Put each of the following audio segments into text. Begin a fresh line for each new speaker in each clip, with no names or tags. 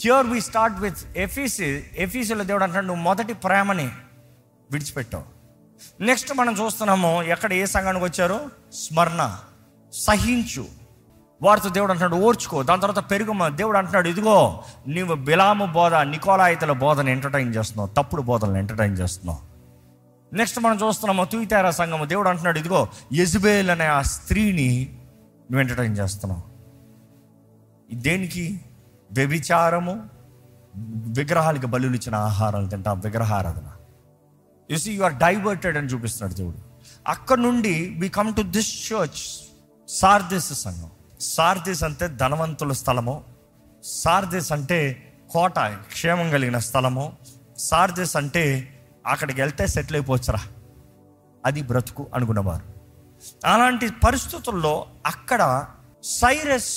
Here we start with Ephesus ఎఫీసీలో దేవుడు అంటాడు నువ్వు మొదటి ప్రేమని విడిచిపెట్టావు నెక్స్ట్ మనం చూస్తున్నాము ఎక్కడ ఏ సంఘానికి వచ్చారు స్మరణ సహించు వారితో దేవుడు అంటున్నాడు ఓర్చుకో దాని తర్వాత పెరుగుమ దేవుడు అంటున్నాడు ఇదిగో నీవు బిలాము బోధ నికోలాయితల బోధన ఎంటర్టైన్ చేస్తున్నావు తప్పుడు బోధనలు ఎంటర్టైన్ చేస్తున్నావు నెక్స్ట్ మనం చూస్తున్నాము తూయితారా సంఘము దేవుడు అంటున్నాడు ఇదిగో యజుబేల్ అనే ఆ స్త్రీని నువ్వు ఎంటర్టైన్ చేస్తున్నావు దేనికి వ్యభిచారము విగ్రహాలకి బలులు ఇచ్చిన ఆహారాలు తింటా విగ్రహారాధన you see you are diverted అని చూపిస్తున్నాడు దేవుడు అక్కడ నుండి we come to this church Sardis సంఘం సార్దిస్ అంటే ధనవంతుల స్థలము సార్దిస్ అంటే కోట క్షేమం కలిగిన స్థలము సార్దిస్ అంటే అక్కడికి వెళ్తే సెటిల్ అయిపోవచ్చురా అది బ్రతుకు అనుకున్నవారు అలాంటి పరిస్థితుల్లో అక్కడ సైరస్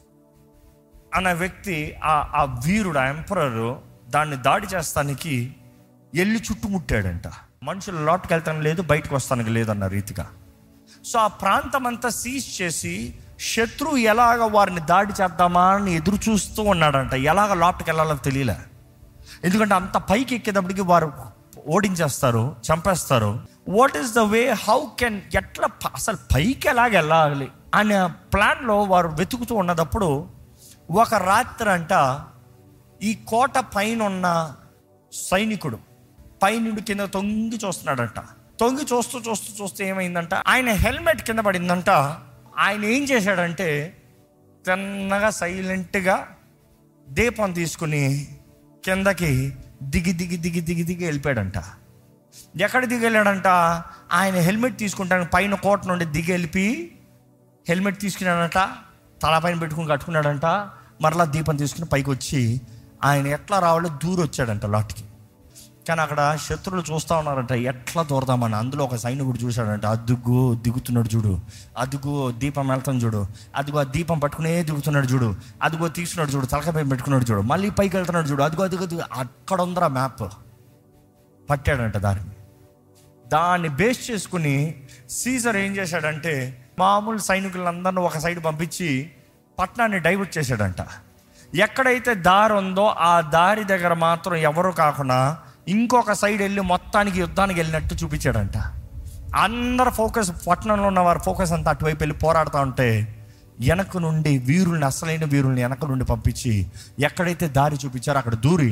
అనే వ్యక్తి ఆ ఆ వీరుడు ఆ ఎంపరర్ దాన్ని దాడి చేస్తానికి ఎల్లి చుట్టుముట్టాడంట మనుషులు లోటుకు వెళ్తాను లేదు బయటకు వస్తానికి లేదన్న రీతిగా సో ఆ ప్రాంతం అంతా సీజ్ చేసి శత్రువు ఎలాగ వారిని దాడి చేద్దామా అని ఎదురు చూస్తూ ఉన్నాడంట ఎలాగ లోపలికి వెళ్ళాలో తెలియలే ఎందుకంటే అంత పైకి ఎక్కేటప్పటికి వారు ఓడించేస్తారు చంపేస్తారు what is the way how can ఎట్లా ప- అసలు పైకి ఎలాగ వెళ్ళాలి అనే ప్లాన్లో వారు వెతుకుతూ ఉన్నదప్పుడు ఒక రాత్రి అంట ఈ కోట పైన ఉన్న సైనికుడు పైనుండి కింద తొంగి చూస్తున్నాడంట తొంగి చూస్తూ చూస్తూ చూస్తూ ఏమైందంట ఆయన హెల్మెట్ కింద పడిందంట ఆయన ఏం చేశాడంటే తిన్నగా సైలెంట్గా దీపం తీసుకుని కిందకి దిగి దిగి దిగి దిగి దిగి వెళ్ళిపోయాడంట ఎక్కడ దిగి వెళ్ళాడంట ఆయన హెల్మెట్ తీసుకుంటాను పైన కోట నుండి దిగి వెళ్ళిపి హెల్మెట్ తీసుకున్నాడంట తల పైన పెట్టుకుని కట్టుకున్నాడంట మరలా దీపం తీసుకుని పైకి వచ్చి ఆయన ఎట్లా రావాలో దూరం వచ్చాడంట లాట్కి కానీ అక్కడ శత్రువులు చూస్తూ ఉన్నారంట ఎట్లా దూరదామని అందులో ఒక సైనికుడు చూశాడంట అదుగు దిగుతున్నాడు చూడు అదుగు దీపం వెళ్తాం చూడు అదిగో ఆ దీపం పట్టుకునే దిగుతున్నాడు చూడు అదిగో తీసుకున్నాడు చూడు తలకాయ పెట్టుకున్నాడు చూడు మళ్ళీ పైకి వెళ్తున్నాడు చూడు అదిగో అదిగో అదిగో అక్కడ ఉందరా మ్యాప్ పట్టాడంట దారిని దాన్ని బేస్ చేసుకుని సీజర్ ఏం చేశాడంటే మామూలు సైనికులందరినీ ఒక సైడ్ పంపించి పట్టణాన్ని డైవర్ట్ చేశాడంట ఎక్కడైతే దారి ఉందో ఆ దారి దగ్గర మాత్రం ఎవరు కాకుండా ఇంకొక సైడ్ వెళ్ళి మొత్తానికి యుద్ధానికి వెళ్ళినట్టు చూపించాడంట అందరు ఫోకస్ పట్టణంలో ఉన్న వారి ఫోకస్ అంతా అటువైపు వెళ్ళి పోరాడుతూ ఉంటే వెనక నుండి వీరుల్ని అసలైన వీరుల్ని వెనక నుండి పంపించి ఎక్కడైతే దారి చూపించారో అక్కడ దూరి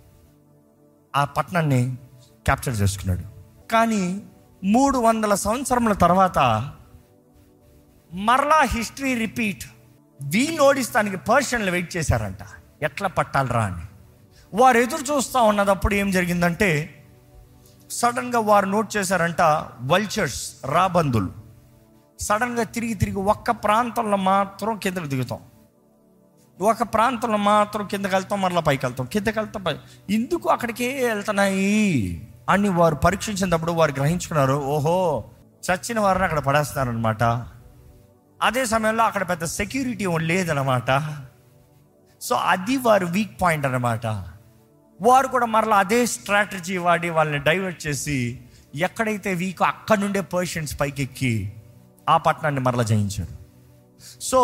ఆ పట్టణాన్ని క్యాప్చర్ చేసుకున్నాడు కానీ మూడు వందల సంవత్సరముల తర్వాత మరలా హిస్టరీ రిపీట్ వీళ్ళు ఓడిస్తానికి పర్షన్లు వెయిట్ చేశారంట ఎట్లా పట్టాలరా అని వారు ఎదురు చూస్తూ ఉన్నదప్పుడు ఏం జరిగిందంటే సడన్గా వారు నోట్ చేశారంట వల్చర్స్ రాబందులు సడన్గా తిరిగి తిరిగి ఒక్క ప్రాంతంలో మాత్రం కిందకు దిగుతాం ఒక ప్రాంతంలో మాత్రం కిందకి వెళ్తాం మరలా పైకి వెళ్తాం కిందకి వెళ్తాం పై ఎందుకు అక్కడికే వెళ్తున్నాయి అని వారు పరీక్షించినప్పుడు వారు గ్రహించుకున్నారు ఓహో చచ్చిన వారిని అక్కడ పడేస్తున్నారనమాట అదే సమయంలో అక్కడ పెద్ద సెక్యూరిటీ లేదనమాట సో అది వారు వీక్ పాయింట్ అనమాట వారు కూడా మరలా అదే స్ట్రాటజీ వాడి వాళ్ళని డైవర్ట్ చేసి ఎక్కడైతే వీక్ అక్కడ నుండే పర్షన్స్ పైకి ఎక్కి ఆ పట్టణాన్ని మరలా జయించారు సో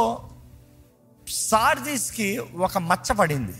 సార్దీస్కి ఒక మచ్చ పడింది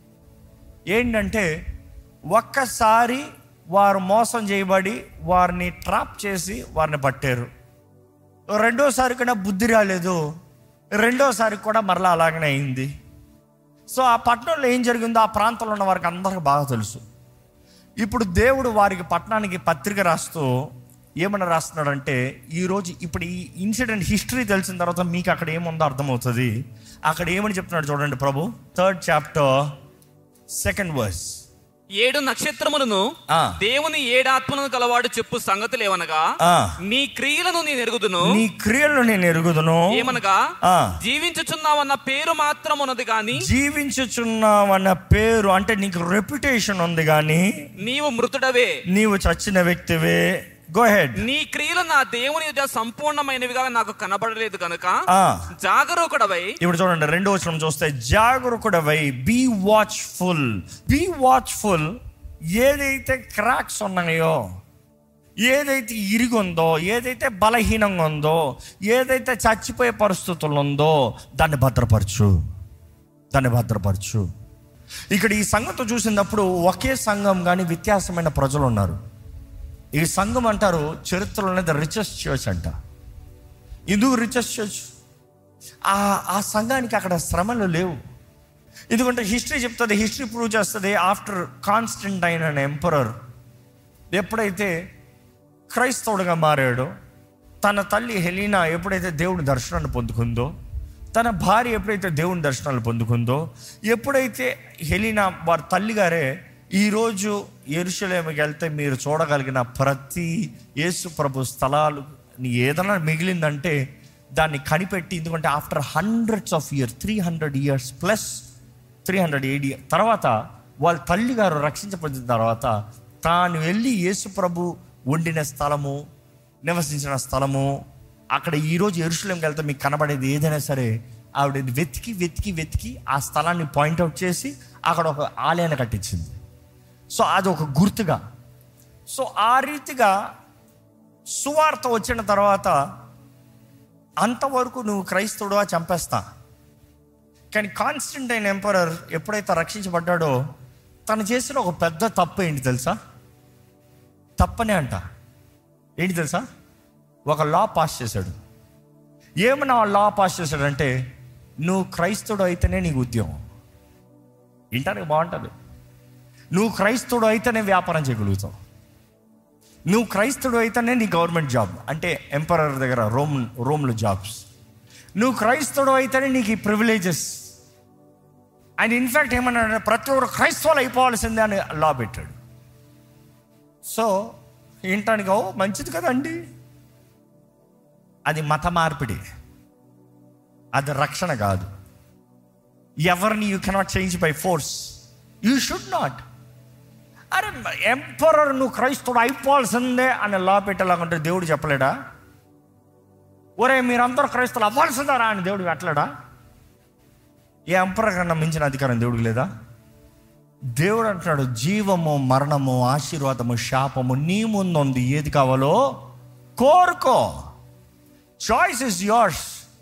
ఏంటంటే ఒక్కసారి వారు మోసం చేయబడి వారిని ట్రాప్ చేసి వారిని పట్టారు రెండోసారి కూడా బుద్ధి రాలేదు రెండోసారి కూడా మరలా అలాగనే అయింది సో ఆ పట్టణంలో ఏం జరిగిందో ఆ ప్రాంతంలో ఉన్న వారికి అందరికీ బాగా తెలుసు ఇప్పుడు దేవుడు వారికి పట్టణానికి పత్రిక రాస్తూ ఏమని రాస్తున్నాడంటే ఈరోజు ఇప్పుడు ఈ ఇన్సిడెంట్ హిస్టరీ తెలిసిన తర్వాత మీకు అక్కడ ఏముందో అర్థమవుతుంది అక్కడ ఏమని చెప్తున్నాడు చూడండి ప్రభు థర్డ్ చాప్టర్ సెకండ్ వర్స్
ఏడు నక్షత్రములను
ఆ.
దేవుని ఏడాత్మను కలవాడు చెప్పు సంగతులు ఏమనగా
ఆ.
నీ క్రియలను నేను ఎరుగుదును
నీ క్రియలు నేను ఎరుగుదును
ఏమనగా
ఆ.
జీవించుచున్నావన్న పేరు మాత్రం ఉన్నది గాని
జీవించుచున్నావన్న పేరు అంటే నీకు రెప్యుటేషన్ ఉంది కానీ
నీవు మృతుడవే
నీవు చచ్చిన వ్యక్తివే గో హెడ్
నీ క్రియలు నా దేవుని ఎదుట సంపూర్ణమైనవిగా నాకు కనబడలేదు కనుక
ఆ.
జాగరూకుడవై
ఇప్పుడు చూడండి రెండో వచనం చూస్తే జాగరూకుడవై బీ వాచ్ఫుల్ బీ వాచ్ఫుల్ ఏదైతే క్రాక్స్ ఉన్నాయో ఏదైతే ఇరిగుందో ఏదైతే బలహీనంగా ఉందో ఏదైతే చచ్చిపోయే పరిస్థితులు ఉందో దాన్ని భద్రపరచు దాన్ని భద్రపరచు ఇక్కడ ఈ సంఘంతో చూసినప్పుడు ఒకే సంఘం కానీ వ్యత్యాసమైన ప్రజలు ఉన్నారు ఈ సంఘం అంటారు చరిత్రలోనే ద రిచెస్ట్ చర్చ్ అంట ఎందుకు రిచెస్ట్ చర్చ్ ఆ ఆ సంఘానికి అక్కడ శ్రమలు లేవు ఎందుకంటే హిస్టరీ చెప్తుంది హిస్టరీ ప్రూవ్ చేస్తుంది ఆఫ్టర్ కాన్స్టెంటైన్ అండ్ ఎంపరర్ ఎప్పుడైతే క్రైస్తవుడిగా మారాడో తన తల్లి హెలీనా ఎప్పుడైతే దేవుని దర్శనాన్ని పొందుకుందో తన భార్య ఎప్పుడైతే దేవుని దర్శనాలు పొందుకుందో ఎప్పుడైతే హెలీనా వారి తల్లిగారే ఈరోజు ఎరుషలేమికి వెళ్తే మీరు చూడగలిగిన ప్రతి యేసు ప్రభు స్థలాలు ఏదైనా మిగిలిందంటే దాన్ని కనిపెట్టి ఎందుకంటే after hundreds of year three hundred years plus three hundred eighty తర్వాత వాళ్ళ తల్లి గారు రక్షించబడిన తర్వాత తాను వెళ్ళి యేసు ప్రభు వండిన స్థలము నివసించిన స్థలము అక్కడ ఈరోజు ఎరుసలేంకి వెళ్తే మీకు కనబడేది ఏదైనా సరే ఆవిడ వెతికి వెతికి వెతికి ఆ స్థలాన్ని పాయింట్అవుట్ చేసి అక్కడ ఒక ఆలయాన్ని కట్టించింది సో అది ఒక గుర్తుగా సో ఆ రీతిగా సువార్త వచ్చిన తర్వాత అంతవరకు నువ్వు క్రైస్తవుడుగా చంపేస్తా కానీ కాన్స్టెంటైన్ ఎంపరర్ ఎప్పుడైతే రక్షించబడ్డాడో తను చేసిన ఒక పెద్ద తప్పు ఏంటి తెలుసా తప్పనే అంట ఏంటి తెలుసా ఒక లా పాస్ చేశాడు ఏమన్నా లా పాస్ చేశాడంటే నువ్వు క్రైస్తవుడు అయితేనే నీకు ఉద్యోగం వింటానికి బాగుంటుంది నువ్వు క్రైస్తవుడు అయితేనే వ్యాపారం చేయగలుగుతావు నువ్వు క్రైస్తవుడు అయితేనే నీ గవర్నమెంట్ జాబ్ అంటే ఎంపరర్ దగ్గర రోమ్ రోమ్లో జాబ్స్ నువ్వు క్రైస్తవుడు అయితేనే నీకు ఈ ప్రివిలేజెస్ ఆయన ఇన్ఫ్యాక్ట్ ఏమన్నాడు ప్రతి ఒక్కరు క్రైస్తవులు అయిపోవాల్సిందే అని లా పెట్టాడు సో ఏంటానికి ఓ మంచిది కదండి అది మత మార్పిడి అది రక్షణ కాదు ఎవరిని you cannot change by force you should not అరే ఎంపరర్ నువ్వు క్రైస్తవుడు అయిపోవాల్సిందే అని లా పెట్టేలాగుంటే దేవుడు చెప్పలేడా ఒరే మీరందరూ క్రైస్తవులు అవ్వాల్సిందారా అని దేవుడు పెట్టలేడా ఏ ఎంపరర్ కన్నా మించిన అధికారం దేవుడికి లేదా దేవుడు అంటున్నాడు జీవము మరణము ఆశీర్వాదము శాపము నీ ముందు ఉంది ఏది కావాలో కోరుకో చాయిస్ ఇస్ యోర్స్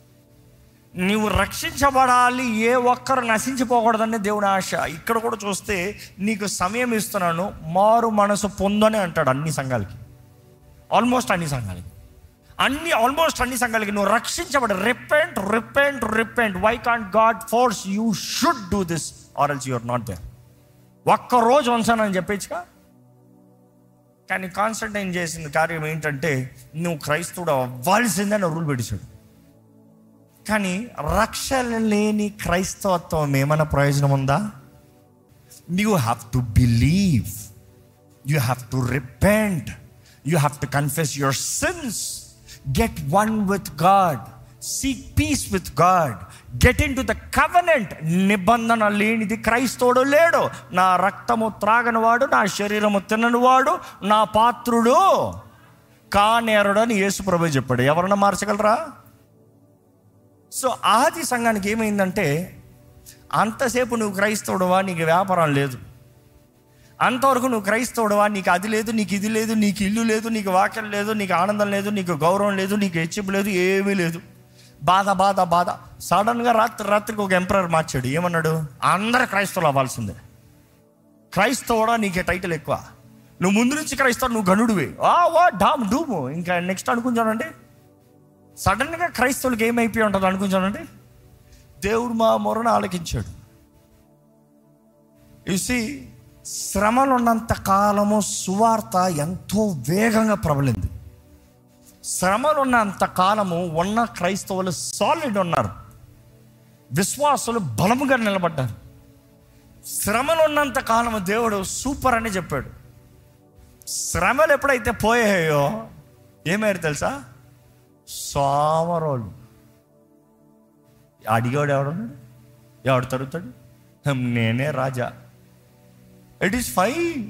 నీవు రక్షించబడాలి ఏ ఒక్కరు నశించిపోకూడదని దేవుని ఆశ ఇక్కడ కూడా చూస్తే నీకు సమయం ఇస్తున్నాను మారు మనసు పొందని అంటాడు అన్ని సంఘాలకి ఆల్మోస్ట్ అన్ని సంఘాలకి అన్ని ఆల్మోస్ట్ అన్ని సంఘాలకి నువ్వు రక్షించబడి repent repent repent why can't God force you should do this or else you're not there ఒక్క రోజు ఉంచానని చెప్పేచ్చుగా కానీ కాన్స్టంటైన్ చేసిన కార్యం ఏంటంటే నువ్వు క్రైస్తవుడు అవ్వాల్సిందని రూల్ పెట్టించాడు కానీ రక్షణ లేని క్రైస్తవత్వం ఏమైనా ప్రయోజనం ఉందా you have to believe you have to repent you have to confess your sins get one with God seek peace with God get into the covenant నిబంధన లేనిది క్రైస్తవుడు లేడు నా రక్తము త్రాగని వాడు నా శరీరము తినని వాడు నా పాత్రుడు కానేరుడు అని యేసు ప్రభు చెప్పాడు ఎవరన్నా మార్చగలరా సో ఆది సంఘానికి ఏమైందంటే అంతసేపు నువ్వు క్రైస్తవుడువా నీకు వ్యాపారం లేదు అంతవరకు నువ్వు క్రైస్తవుడువా నీకు అది లేదు నీకు ఇది లేదు నీకు ఇల్లు లేదు నీకు వాక్యం లేదు నీకు ఆనందం లేదు నీకు గౌరవం లేదు నీకు హెచ్చింపు లేదు ఏమీ లేదు బాధ బాధ బాధ సడన్గా రాత్రి రాత్రికి ఒక ఎంపరర్ మార్చాడు ఏమన్నాడు అందరు క్రైస్తవులు అవ్వాల్సిందే క్రైస్తవుడా నీకే టైటిల్ ఎక్కువ నువ్వు ముందు నుంచి క్రైస్తవుడు నువ్వు గనుడివి ఆ వా డామ్ డూము ఇంకా నెక్స్ట్ అనుకుంటానండి సడన్గా క్రైస్తవులకి ఏమైపోయి ఉంటుంది అనుకుంటానండి దేవుడు మా మొరను ఆలకించాడు చూసి శ్రమలు ఉన్నంత కాలము సువార్త ఎంతో వేగంగా ప్రబలింది శ్రమలు ఉన్నంత కాలము ఉన్న క్రైస్తవులు సాలిడ్ ఉన్నారు విశ్వాసులు బలముగా నిలబడ్డారు శ్రమలు ఉన్నంత కాలము దేవుడు సూపర్ అని చెప్పాడు శ్రమలు ఎప్పుడైతే పోయాయో ఏమయ్యారు తెలుసా సోమరోలు అడిగాడు ఎవడున్నాడు ఎవడు తరుగుతాడు హమ్, నేనే రాజా ఇట్ ఈస్ ఫైన్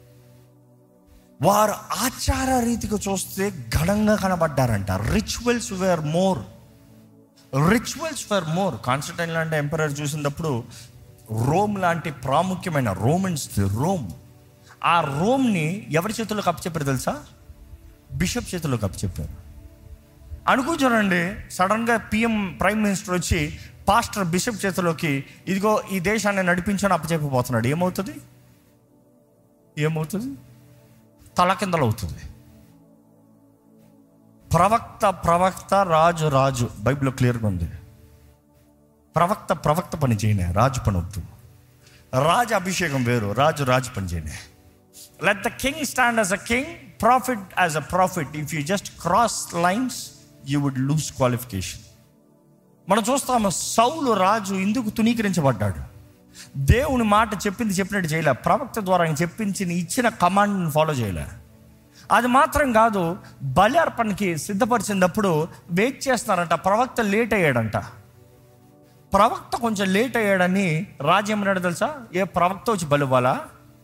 వారు ఆచార రీతిగా చూస్తే ఘనంగా కనబడ్డారంట rituals were more rituals were more Constantine లాంటి ఎంపరర్ చూసినప్పుడు రోమ్ లాంటి ప్రాముఖ్యమైన రోమన్స్ రోమ్ ఆ రోమ్ని ఎవరి చేతుల్లో కప్పచెప్పారు తెలుసా బిషప్ చేతుల్లో కప్పచెప్పారు అనుకుంటారండి సడన్గా పిఎం ప్రైమ్ మినిస్టర్ వచ్చి పాస్టర్ బిషప్ చేతిలోకి ఇదిగో ఈ దేశాన్ని నడిపించని అప్పచెప్పిపోతున్నాడు ఏమవుతుంది ఏమవుతుంది తలకిందలు అవుతుంది ప్రవక్త ప్రవక్త రాజు రాజు బైబిల్లో క్లియర్గా ఉంది ప్రవక్త ప్రవక్త పని చేయనే రాజు పని వద్దు రాజు అభిషేకం వేరు రాజు రాజు పని చేయనే let the king stand as a king prophet as a prophet if you just cross lines you would lose qualification మనం చూస్తాము సౌలు రాజు ఎందుకు తునీకరించబడ్డాడు దేవుని మాట చెప్పింది చెప్పినట్టు చేయలే ప్రవక్త ద్వారా ఆయన చెప్పించి ఇచ్చిన కమాండ్ని ఫాలో చేయలే అది మాత్రం కాదు బలి అర్పణకి సిద్ధపరిచినప్పుడు వెయిట్ చేస్తున్నారంట ప్రవక్త లేట్ అయ్యాడంట ప్రవక్త కొంచెం లేట్ అయ్యాడని రాజు ఏమన్నాడు తెలుసా ఏ ప్రవక్త వచ్చి బలి ఇవ్వాలా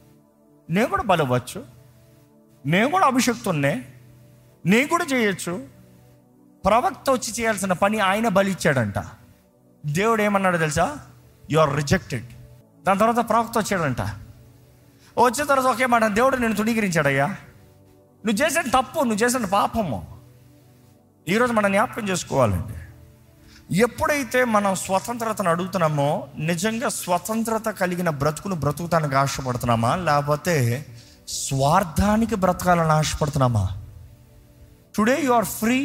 నేను కూడా బలి ఇవ్వచ్చు నేను కూడా అభిషక్తున్నే నేను కూడా చేయొచ్చు ప్రవక్త వచ్చి చేయాల్సిన పని ఆయన బలి ఇచ్చాడంట దేవుడు ఏమన్నాడు తెలుసా యు ఆర్ రిజెక్టెడ్ దాని తర్వాత ప్రవక్త వచ్చాడంట వచ్చిన తర్వాత ఒకే మాట దేవుడు నేను తుణీకరించాడయ్యా నువ్వు చేసిన తప్పు నువ్వు చేసిన పాపము ఈరోజు మనం జ్ఞాపకం చేసుకోవాలండి ఎప్పుడైతే మనం స్వతంత్రతను అడుగుతున్నామో నిజంగా స్వతంత్రత కలిగిన బ్రతుకును బ్రతుకుతానికి ఆశపడుతున్నామా లేకపోతే స్వార్థానికి బ్రతకాలని ఆశపడుతున్నామా today you are free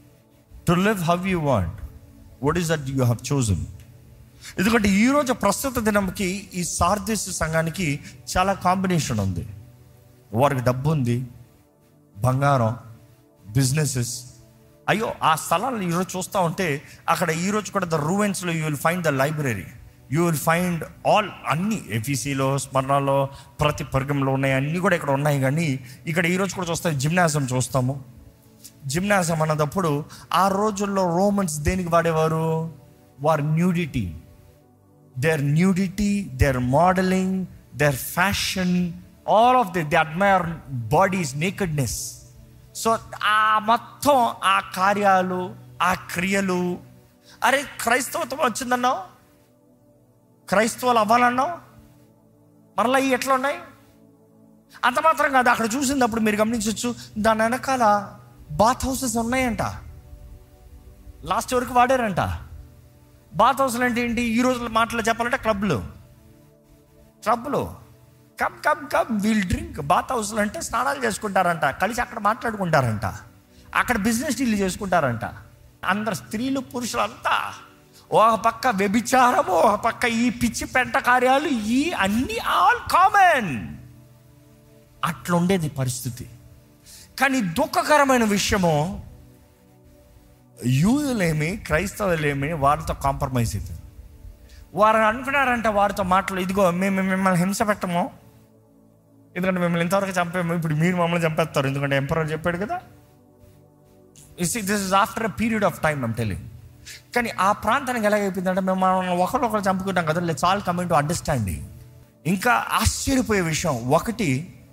to live how you want what is that you have chosen ఎందుకంటే ఈరోజు ప్రస్తుత దినంకి ఈ సార్దిస్ సంఘానికి చాలా కాంబినేషన్ ఉంది వారికి డబ్బు ఉంది బంగారం బిజినెసెస్ అయ్యో ఆ స్థలాలు ఈరోజు చూస్తూ ఉంటే అక్కడ ఈరోజు కూడా ద రూవెన్స్లో you will find the library you will find all అన్ని ఎఫీసీలో స్మరణలో ప్రతి పర్గంలో ఉన్నాయి అన్నీ కూడా ఇక్కడ ఉన్నాయి కానీ ఇక్కడ ఈరోజు కూడా చూస్తాం జిమ్నాజం చూస్తాము జిమ్నాజం అన్నదప్పుడు ఆ రోజుల్లో రోమన్స్ దేనికి వాడేవారు వారు nudity there nudity there modeling there fashion all of the the admire bodies nakedness so ఆ మొత్తం ఆ కార్యాలు ఆ క్రియలు అరే క్రైస్తవత్వం వచ్చిందన్నావు క్రైస్తవులు అవ్వాలన్నావు మరలా ఇవి ఎట్లా ఉన్నాయి అంత మాత్రం కాదు అక్కడ చూసినప్పుడు మీరు గమనించవచ్చు దాని వెనకాల బాత్ హౌసెస్ ఉన్నాయంట లాస్ట్ వరకు వాడారంట బాత్ హౌస్లు అంటే ఏంటి ఈ రోజుల మాటలు చెప్పాలంటే క్లబ్లు క్లబ్లు come come come we'll drink bath హౌస్లు అంటే స్నానాలు చేసుకుంటారంట కలిసి అక్కడ మాట్లాడుకుంటారంట అక్కడ బిజినెస్ డీల్ చేసుకుంటారంట అందరు స్త్రీలు పురుషులు అంతా ఒక పక్క వ్యభిచారము ఒక పక్క ఈ పిచ్చి పెంట కార్యాలు ఈ అన్ని ఆల్ కామన్ అట్లుండేది పరిస్థితి కానీ దుఃఖకరమైన విషయము యూదులేమి క్రైస్తవులేమి వారితో కాంప్రమైజ్ అవుతుంది వారు అనుకున్నారంట వారితో మాటలు ఇదిగో మేము మిమ్మల్ని హింస పెట్టము ఎందుకంటే మిమ్మల్ని ఇంతవరకు చంపాము ఇప్పుడు మీరు మమ్మల్ని చంపేస్తారు ఎందుకంటే ఎంపరర్ చెప్పాడు కదా is this is after a period of time I'm telling కానీ ఆ ప్రాంతానికి ఎలాగైపోయిందంటే మేము మనం ఒకరినొకరు చంపుకుంటాం కదా let's all coming to understanding ఇంకా ఆశ్చర్యపోయే విషయం ఒకటి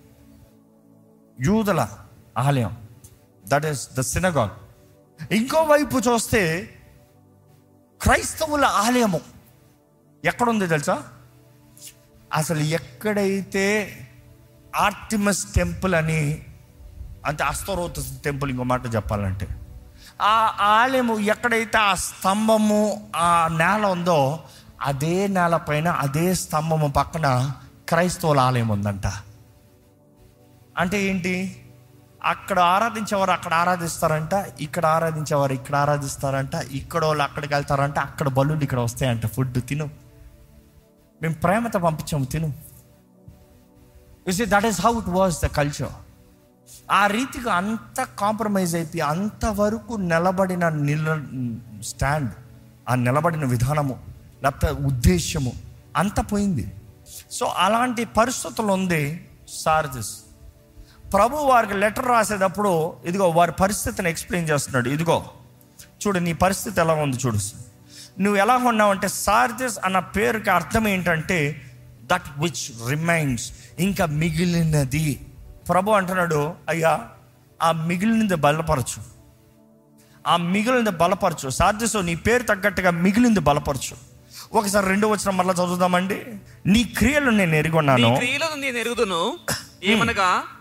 యూదుల ఆలయం దట్ ఈస్ ద సినగాగ్ ఇంకో వైపు చూస్తే క్రైస్తవుల ఆలయము ఎక్కడుంది తెలుసా అసలు ఎక్కడైతే ఆర్టిమస్ టెంపుల్ అని అంటే అస్తరోత టెంపుల్ ఇంకో మాట చెప్పాలంటే ఆ ఆలయము ఎక్కడైతే ఆ స్తంభము ఆ నేల ఉందో అదే నేల పైన అదే స్తంభము పక్కన క్రైస్తవుల ఆలయం ఉందంట అంటే ఏంటి అక్కడ ఆరాధించేవారు అక్కడ ఆరాధిస్తారంట ఇక్కడ ఆరాధించేవారు ఇక్కడ ఆరాధిస్తారంట ఇక్కడ వాళ్ళు అక్కడికి వెళ్తారంట అక్కడ బలులు ఇక్కడ వస్తాయంట ఫుడ్ తిను మేము ప్రేమతో పంపించాము తిను you that is how it was the culture ఆ రీతిగా అంత కాంప్రమైజ్ అయిపోయి అంతవరకు నిలబడిన నిల స్టాండ్ ఆ నిలబడిన విధానము లేకపోతే ఉద్దేశ్యము అంత పోయింది సో అలాంటి పరిస్థితులు ఉంది సార్జెస్ ప్రభు వారికి లెటర్ రాసేటప్పుడు ఇదిగో వారి పరిస్థితిని ఎక్స్ప్లెయిన్ చేస్తున్నాడు ఇదిగో చూడు నీ పరిస్థితి ఎలా ఉంది చూడు నువ్వు ఎలా ఉన్నావంటే సార్జెస్ అన్న పేరుకి అర్థం ఏంటంటే దట్ విచ్ రిమైన్స్ ఇంకా మిగిలినది ప్రభు అంటున్నాడు అయ్యా ఆ మిగిలినది బలపరచు ఆ మిగిలినది బలపరచు సార్జెస్ నీ పేరు తగ్గట్టుగా మిగిలింది బలపరచు ఒకసారి రెండో వచ్చిన మళ్ళీ చదువుదామండి నీ క్రియలు నేను
నీ
ఎరుగున్నాను
క్రియలను నేను ఎరుగుదును ఏమనగా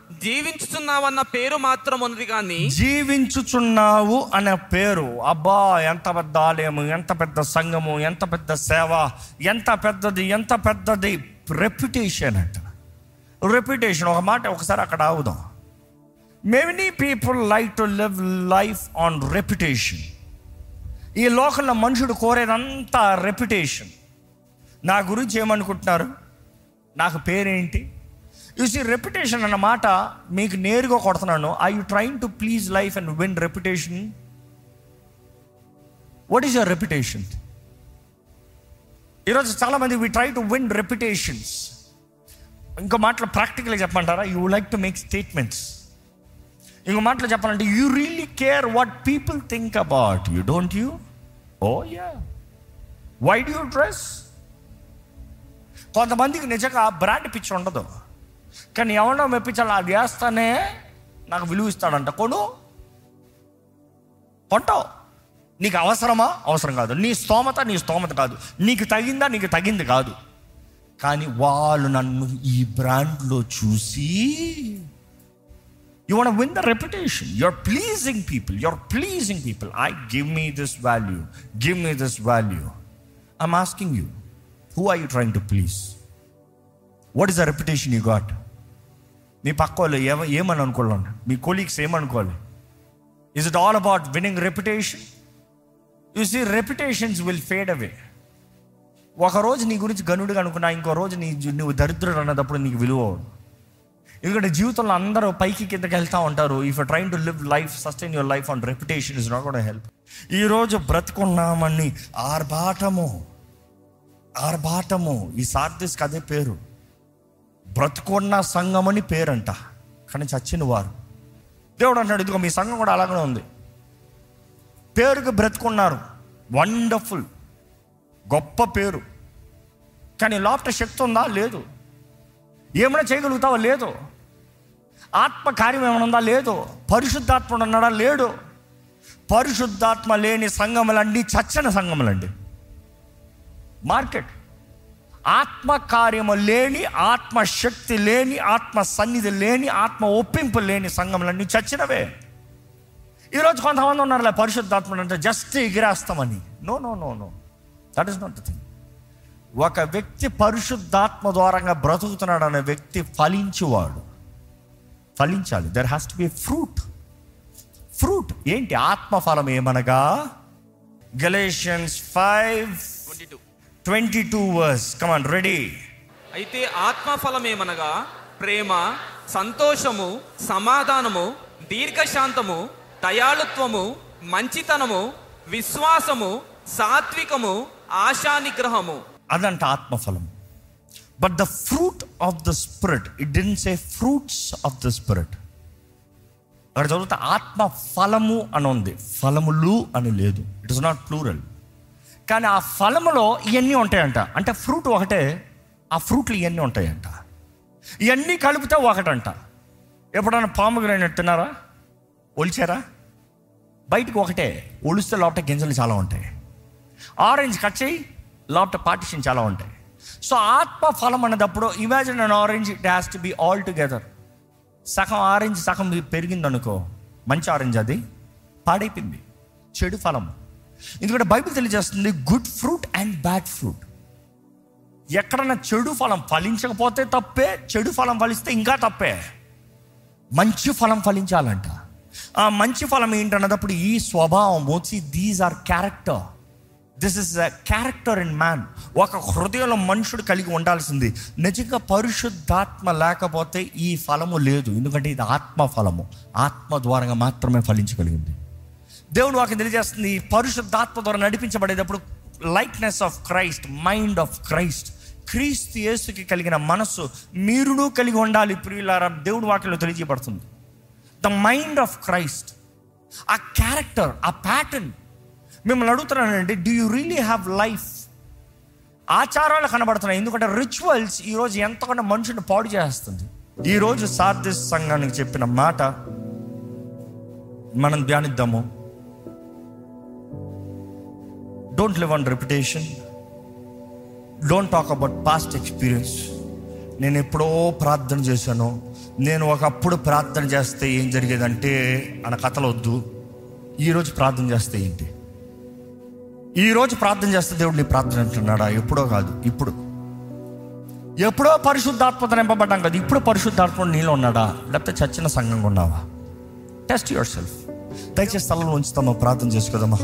జీవించుచున్నావన్న పేరు మాత్రం ఉన్నది కానీ
జీవించుచున్నావు అనే పేరు అబ్బా ఎంత పెద్ద ఆలయము ఎంత పెద్ద సంఘము ఎంత పెద్ద సేవ ఎంత పెద్దది ఎంత పెద్దది రెప్యుటేషన్ అంట రెప్యుటేషన్ ఒక మాట ఒకసారి అక్కడ ఆగుదాం many people like to live life on reputation ఈ లోకంలో మనుషుడు కోరేదంతా రెప్యుటేషన్ నా గురించి ఏమనుకుంటున్నారు నాకు పేరేంటి చూసి రెప్యుటేషన్ అన్న మాట మీకు నేరుగా కొడుతున్నాను I you trying to please life and win reputation what is your reputation ఈరోజు చాలా మంది we try to win reputations ఇంకో మాటలో ప్రాక్టికల్గా చెప్పమంటారా you like to make statements ఇంకో మాటలో చెప్పాలంటే you really care what people think about you don't you oh yeah why do you dress కొంతమందికి నిజంగా బ్రాండ్ పిచ్చి ఉండదు కానీ ఎవరినో మెప్పించాలి అది వేస్తానే నాకు విలువ ఇస్తాడంట కొను కొంటావు నీకు అవసరమా అవసరం కాదు నీ స్తోమత నీ స్తోమత కాదు నీకు తగిందా నీకు తగింది కాదు కానీ వాళ్ళు నన్ను ఈ బ్రాండ్లో చూసి you want win the reputation you're pleasing people you're pleasing people I give me this value give me this value I'm asking you who are you trying to please what is the reputation you got మీ పక్క వాళ్ళు ఏమ ఏమని అనుకోవాలి మీ colleagues ఏమనుకోవాలి is it all about winning reputation you see reputations will fade away ఒక రోజు నీ గురించి గనుడుగా అనుకున్నా ఇంకో రోజు నీ నువ్వు దరిద్రుడు అన్నదప్పుడు నీకు విలువ అవ్వదు. ఎందుకంటే జీవితంలో అందరూ పైకి కిందకి వెళ్తూ ఉంటారు if train to live life sustain your life on reputation is not కూడా హెల్ప్ ఈ రోజు బ్రతుకున్నామని ఆర్భాటము ఆర్భాటము ఈ సార్దిస్కి అదే పేరు బ్రతుకున్న సంఘం అని పేరంట కానీ చచ్చిన వారు దేవుడు అంటాడు ఇదిగో మీ సంఘం కూడా అలాగనే ఉంది పేరుకు బ్రతుకున్నారు వండర్ఫుల్ గొప్ప పేరు కానీ లోపల శక్తి ఉందా లేదు ఏమైనా చేయగలుగుతావా లేదు ఆత్మ కార్యం ఏమైనా ఉందా లేదు పరిశుద్ధాత్మ ఉన్నాడా లేడు పరిశుద్ధాత్మ లేని సంఘములన్నీ చచ్చని సంఘములండి మార్కెట్ ఆత్మ కార్యము లేని ఆత్మ శక్తి లేని ఆత్మ సన్నిధి లేని ఆత్మ ఒప్పింపు లేని సంఘములన్నీ చచ్చినవే ఈరోజు కొంతమంది ఉన్నారులే పరిశుద్ధాత్మ అంటే జస్ట్ ఎగిరేస్తామని no no no no that is not the thing ఒక వ్యక్తి పరిశుద్ధాత్మ ద్వారంగా బ్రతుకుతున్నాడు అనే వ్యక్తి ఫలించువాడు ఫలించాలి there has to be fruit fruit ఏంటి ఆత్మఫలం ఏమనగా Galatians five
twenty two
twenty two verse come on ready
అయితే ఆత్మఫలం ఏమనగా ప్రేమ సంతోషము సమాధానము దీర్ఘశాంతము దయాళుత్వము మంచితనము విశ్వాసము సాత్వికము ఆశానిగ్రహము
అదంట ఆత్మఫలం but the fruit of the spirit it didn't say fruits of the spirit అక్కడ చదివితే ఆత్మ ఫలము అని ఉంది ఫలములు అని లేదు ఇట్ ఇస్ నాట్ ప్లూరల్ కానీ ఆ ఫలములో ఇవన్నీ ఉంటాయంట అంటే ఫ్రూట్ ఒకటే ఆ ఫ్రూట్లు ఇవన్నీ ఉంటాయంట ఇవన్నీ కలిపితే ఒకటంట ఎప్పుడైనా పాము గ్రైనట్ తిన్నారా ఒలిచారా బయటకు ఒకటే ఒలిస్తే లోపల గింజలు చాలా ఉంటాయి ఆరెంజ్ కట్ చేయి లోపల పార్టిషన్ చాలా ఉంటాయి సో ఆత్మ ఫలం అన్నదప్పుడు imagine an orange it has to be all together సగం ఆరెంజ్ సగం పెరిగింది అనుకో మంచి ఆరెంజ్ అది పాడైపోయింది చెడు ఫలం ఎందుకంటే బైబిల్ తెలియజేస్తుంది good fruit and bad fruit ఎక్కడన్నా చెడు ఫలం ఫలించకపోతే తప్పే చెడు ఫలం ఫలిస్తే ఇంకా తప్పే మంచి ఫలం ఫలించాలంట ఆ మంచి ఫలం ఏంటన్నదప్పుడు ఈ స్వభావం వచ్చి these are character this is character in man ఒక హృదయంలో మనుషుడు కలిగి ఉండాల్సింది నిజంగా పరిశుద్ధాత్మ లేకపోతే ఈ ఫలము లేదు ఎందుకంటే ఇది ఆత్మ ఫలము ఆత్మ ద్వారంగా మాత్రమే ఫలించగలిగింది దేవుడు వాకి తెలియజేస్తుంది ఈ పరిశుద్ధాత్మ ద్వారా నడిపించబడేటప్పుడు likeness of Christ mind of Christ క్రీస్తు యేసుకి కలిగిన మనస్సు మీరును కలిగి ఉండాలి ప్రియులారా దేవుడు వాటిలో తెలియజేయబడుతుంది ద మైండ్ ఆఫ్ క్రైస్ట్ ఆ క్యారెక్టర్ ఆ ప్యాటర్న్ మిమ్మల్ని అడుగుతున్నానండి do you really have life ఆచారాలు కనబడుతున్నాయి ఎందుకంటే రిచువల్స్ ఈరోజు ఎంతకన్నా మనుషుని పాడు చేస్తుంది ఈరోజు సార్థిస్ సంఘానికి చెప్పిన మాట మనం ధ్యానిద్దాము don't live on reputation don't talk about past experience నేను ఎప్పుడో ప్రార్థన చేశాను నేను ఒకప్పుడు ప్రార్థన చేస్తే ఏం జరిగేదంటే అన్న కథలు వద్దు ఈరోజు ప్రార్థన చేస్తే ఏంటి ఈరోజు ప్రార్థన చేస్తే దేవుడు నీ ప్రార్థన అంటున్నాడా ఎప్పుడో కాదు ఇప్పుడు ఎప్పుడో పరిశుద్ధాత్మత నింపబడ్డాం కదా ఇప్పుడు పరిశుద్ధాత్మ నీలో ఉన్నాడా లేకపోతే చచ్చిన సంఘంగా ఉన్నావా టెస్ట్ యువర్ సెల్ఫ్ దయచేసి స్థలంలో ఉంచుతామా ప్రార్థన చేసుకోదమ్మా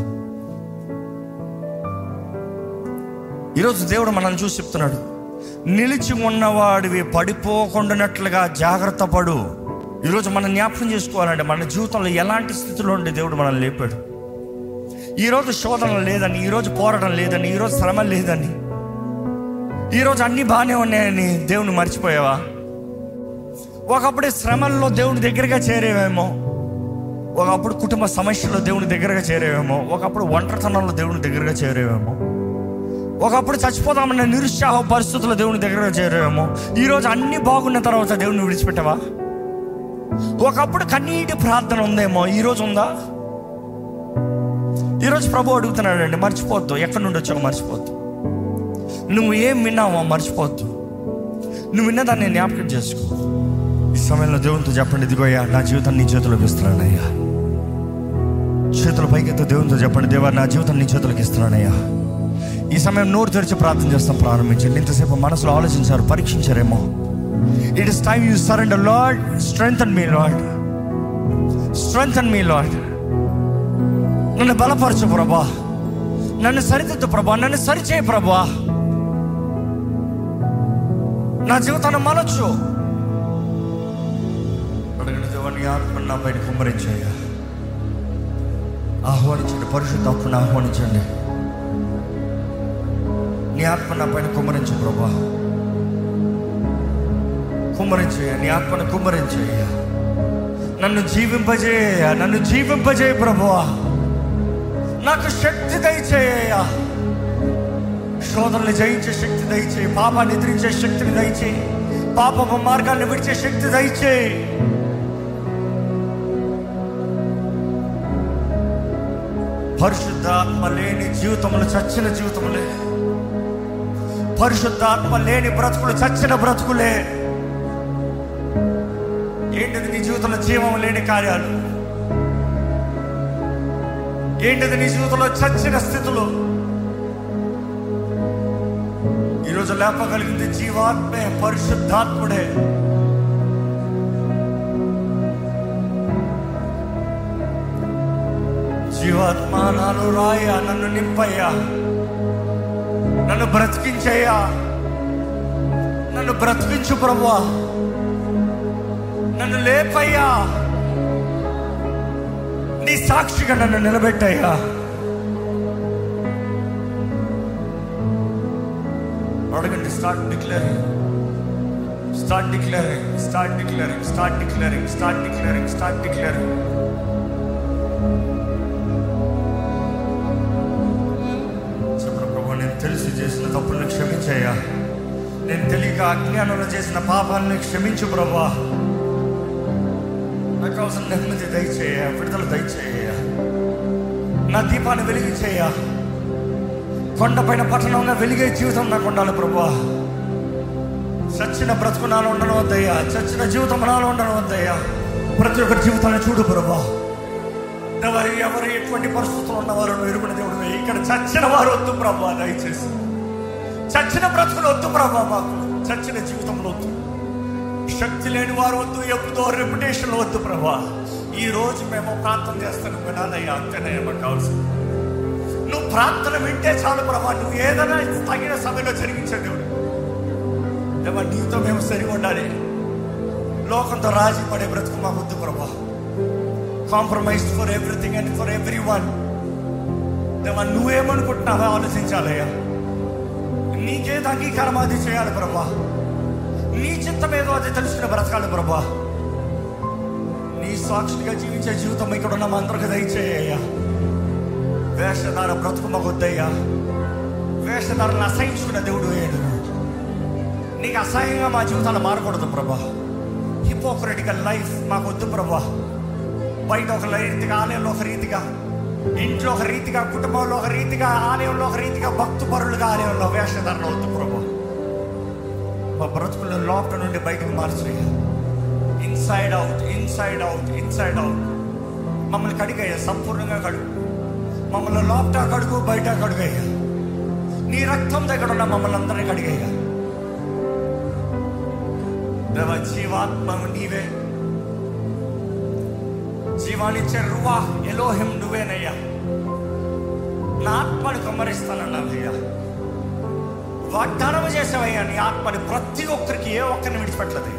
ఈరోజు దేవుడు మనల్ని చూసి చెప్తున్నాడు నిలిచి ఉన్నవాడివి పడిపోకుండానట్లుగా జాగ్రత్త పడు ఈరోజు మనం జ్ఞాపకం చేసుకోవాలంటే మన జీవితంలో ఎలాంటి స్థితిలో ఉండి దేవుడు మనల్ని లేపాడు ఈరోజు శోధన లేదని ఈరోజు పోరాటం లేదని ఈరోజు శ్రమ లేదని ఈరోజు అన్నీ బాగానే ఉన్నాయని దేవుని మర్చిపోయావా ఒకప్పుడు శ్రమల్లో దేవుని దగ్గరగా చేరేవేమో ఒకప్పుడు కుటుంబ సమస్యల్లో దేవుని దగ్గరగా చేరేవేమో ఒకప్పుడు ఒంటరితనంలో దేవుని దగ్గరగా చేరేవేమో ఒకప్పుడు చచ్చిపోదామన్న నిరుత్సాహ పరిస్థితుల్లో దేవుని దగ్గరగా చేరేవేమో ఈరోజు అన్నీ బాగున్న తర్వాత దేవుని విడిచిపెట్టావా ఒకప్పుడు కన్నీటి ప్రార్థన ఉందేమో ఈరోజు ఉందా ఈరోజు ప్రభు అడుగుతున్నాడండి మర్చిపోవద్దు ఎక్కడి నుండి వచ్చావో మర్చిపోవద్దు నువ్వు ఏం విన్నావో మర్చిపోవద్దు నువ్వు విన్నదాన్ని జ్ఞాపకం చేసుకో ఈ సమయంలో దేవునితో చెప్పండి ఇదిగోయ్యా నా జీవితాన్ని నీ చేతులకు ఇస్తున్నానయ్యా చేతుల పైకెత్తో దేవునితో చెప్పండి దేవా నా జీవితం నీ చేతులకు ఇస్తున్నానయ్యా ఈ సమయం నోరు తెరిచి ప్రార్థన చేస్తాం ప్రారంభించండి ఇంతసేపు మనసులో ఆలోచించారు పరీక్షించారేమో it is time you surrender Lord strength and me Lord strength and me Lord నన్ను బలపరచు ప్రభా నన్ను సరిదిద్దు ప్రభా నన్ను సరిచేయ ప్రభా నా జీవితాన్ని మలచు అడగని దేవాన్ని ఆత్మ నా పైన కుమ్మరించయ్యా ఆహ్వానించండి పరిశుద్ధాత్మను ఆహ్వానించండి నీ ఆత్మ నా పైన కుమ్మరించు ప్రభా కుమ్మరించయ్య నీ ఆత్మను కుమ్మరించయ్య నన్ను జీవింపజేయ నన్ను జీవింపజేయ ప్రభువా నాకు శక్తి దయచేయ శోధనలు జయించే శక్తి దయచేయి పాపాన్ని ఎదిరించే శక్తిని దయచేయి పాపపు మార్గాన్ని విడిచే శక్తి దయచేయి పరిశుద్ధాత్మ లేని జీవితములు చచ్చిన జీవితములే పరిశుద్ధాత్మ లేని బ్రతుకులు చచ్చిన బ్రతుకులే ఏంటిది నీ జీవితంలో జీవం లేని కార్యాలు ఏంటిది నీ జీవితంలో చచ్చిన స్థితులు ఈరోజు లేపగలిగింది జీవాత్మే పరిశుద్ధాత్ముడే జీవాత్మ నాలో రాయ నన్ను నింపయ్యా నన్ను బ్రతికించయ్యా నన్ను బ్రతికించు ప్రభువా నన్ను లేపయ్యా నీ సాక్షిగా నన్ను నిలబెట్టయ్యా అడగండి start declaring start declaring start declaring start declaring start declaring start declaring చెప్పు ప్రభు నేను తెలిసి చేసిన తప్పులను క్షమించయ్యా నేను తెలియక అజ్ఞానంలో చేసిన పాపాలను క్షమించు ప్రభా నాకు అవసరం నెమ్మది దయచేయ విడుదల దయచేయ నా దీపాన్ని వెలిగించేయ కొండపైన పట్టణంగా వెలిగే జీవితం నాకు ఉండాలి ప్రభా చచ్చిన బ్రతుకు నాలో ఉండడం వద్దయ్యా చచ్చిన జీవితం నాలో ఉండడం వద్దయ్యా ప్రతి ఒక్కరి జీవితాన్ని చూడు ప్రభా ఎవరు ఎవరు ఎటువంటి పరిస్థితులు ఉన్నవారు నువ్వు ఎరుగున దేవుడు ఇక్కడ చచ్చిన వారు వద్దు ప్రభా దయచేసి చచ్చిన బ్రతుకులు వద్దు ప్రభా మాకు చచ్చిన జీవితంలో వద్దు శక్తి లేని వారు వద్దు ఎప్పుడో రెప్యుటేషన్ వద్దు ప్రభా ఈ రోజు మేము ప్రార్థన చేస్తాను వినాలయ్యా అంతేనయ్యా మాకు కావాల్సింది నువ్వు ప్రార్థన వింటే చాలు ప్రభా నువ్వు ఏదైనా తగిన సమయంలో జరిగించే దేవుడు దేవా నీతో మేము సరి ఉండాలి లోకంతో రాజీ పడే బ్రతుకు మాకు వద్దు ప్రభా compromise for everything and for every one దేవా నువ్వేమనుకుంటున్నావో ఆలోచించాలయ్యా నీకేది అంగీకారం అది చేయాలి ప్రభా నీ చిత్తం ఏదో అది తెలుసుకుని బ్రతకాలి ప్రభా నీ సాక్షిగా జీవించే జీవితం ఇక్కడ ఉన్న మా అందరికి దయచేయ్యా వేషధార బ్రతుకు మగొద్దయ్యా వేషధారను అసహించుకున్న దేవుడు వేయడు నీకు అసహ్యంగా మా జీవితాలు మారకూడదు ప్రభా హిపోక్రటికల్ లైఫ్ మాకు వద్దు ప్రభా బయట ఒక రీతిగా ఆలయంలో ఒక రీతిగా ఇంట్లో ఒక రీతిగా కుటుంబంలో ఒక రీతిగా ఆలయంలో ఒక రీతిగా భక్తు పరులుగా ఆలయంలో వేషధారణ వద్దు ప్రభా మా బ్రతుకుల లోపల నుండి బయటకు మార్చేయ inside out inside out inside out మమ్మల్ని కడిగయ్యా సంపూర్ణంగా కడుగు మమ్మల్ని లోపట కడుగు బయట కడుగయ్యా నీ రక్తం దగ్గర ఉన్న మమ్మల్ని అందరినీ కడిగయ్యా దేవ జీవాత్మ నీవే జీవానిచ్చే రువా ఎలోహిం నువ్వేనయ్యా నా ఆత్మని కమ్మరిస్తానన్నావయ్యా వాగ్దానం చేసావయ్యా నీ ఆత్మని ప్రతి ఒక్కరికి ఏ ఒక్కరిని విడిచిపెట్టలేదయ్యా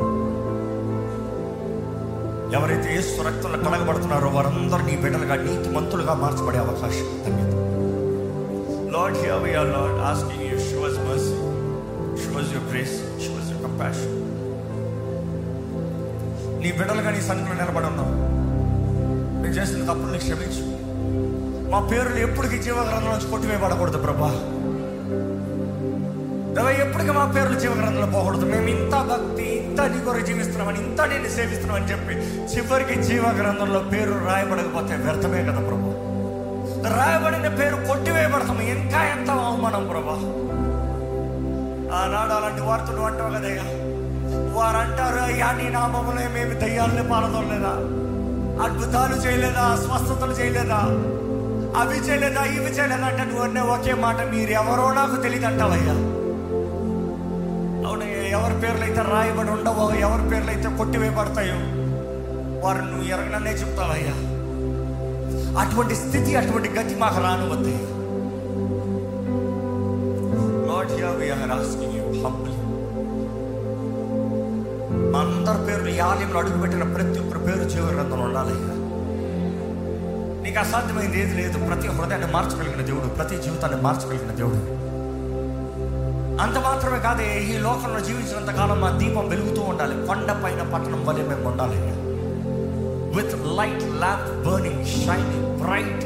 ఎవరైతే ఏ రక్తంలో కడగబడుతున్నారో వారందరూ నీ బిడ్డలుగా నీతి మంతులుగా మార్చబడే అవకాశం ధన్యత Lord, here we are, Lord, asking you, show us mercy, show us your grace, show us your compassion. నీ బిడ్డలుగా నీ సన్నిధిలో నిలబడి ఉన్నాం మేము చేసిన తప్పుల్ని క్షమించు మా పేర్లు ఎప్పటికీ జీవగ్రంథం నుంచి కొట్టివేయబడకూడదు ప్రభా దేవా ఎప్పటికీ మా పేర్లు జీవగ్రంథంలో పోకూడదు మేము ఇంత భక్తి ఇంత నీ కొరకు జీవిస్తున్నామని ఇంత నేను సేవిస్తున్నామని చెప్పి చివరికి జీవగ్రంథంలో పేరు రాయబడకపోతే వ్యర్థమే కదా ప్రభా రాయబడిన పేరు కొట్టివేయబడతాము ఇంకా ఎంత అవమానం ప్రభా ఆనాడు అలాంటి వార్తలు అంటావు కదయ్యా వారు అంటారు అయ్యా నీ నామములే మేము దయ్యాలని పారదోలేదా అద్భుతాలు చేయలేదా స్వస్థతలు చేయలేదా అవి చేయలేదా ఇవి చేయలేదా అంటే నువ్వు అనే ఒకే మాట మీరు ఎవరో నాకు తెలియదు అంటావయ్యా అవునయ్యా ఎవరి పేర్లు అయితే రాయబడి ఉండవో ఎవరి పేర్లు అయితే కొట్టివేయబడతాయో వారు నువ్వు ఎరగననే చెప్తావయ్యా అటువంటి స్థితి అటువంటి గతి మాకు రానివద్దు Lord here we are asking you humbly మా అందరి పేర్లు ఈ ఆలయంలో అడుగుపెట్టిన ప్రతి ఒక్కరి పేరు చివరి గ్రంథంలో ఉండాలయ్యా నీకు అసాధ్యమైంది ఏది లేదు ప్రతి హృదయాన్ని మార్చగలిగిన దేవుడు ప్రతి జీవితాన్ని మార్చగలిగిన దేవుడు అంత మాత్రమే కాదే ఈ లోకంలో జీవించినంత కాలం మా దీపం వెలుగుతూ ఉండాలి కొండ పైన పట్టణం వలె మేము ఉండాలి with light lamp burning shining bright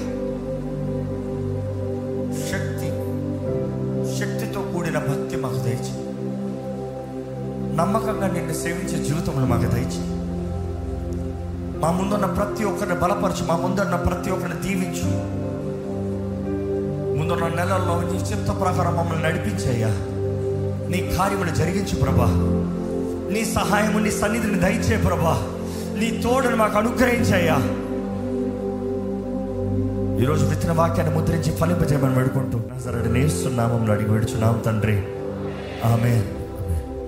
శక్తి శక్తితో కూడిన భక్తి మాకు దయచి నమ్మకంగా నిన్ను సేవించే జీవితంలో మాకు దయచి మా ముందున్న ప్రతి ఒక్కరిని బలపరచు మా ముందున్న ప్రతి ఒక్కరిని దీవించు ముందున్న నెలల్లో నీ చిత్త ప్రకారం మమ్మల్ని నడిపించయ్యా నీ కార్యములు జరిగించు ప్రభా నీ సహాయము నీ సన్నిధిని దయచే ప్రభా నీ తోడును మాకు అనుగ్రహించయ్యా ఈరోజు విత్తన వాక్యాన్ని ముద్రించి ఫలింపజేయమని వేడుకుంటూ సరే నేస్తున్నామని అడిగి వేడుచున్నాం తండ్రి ఆమె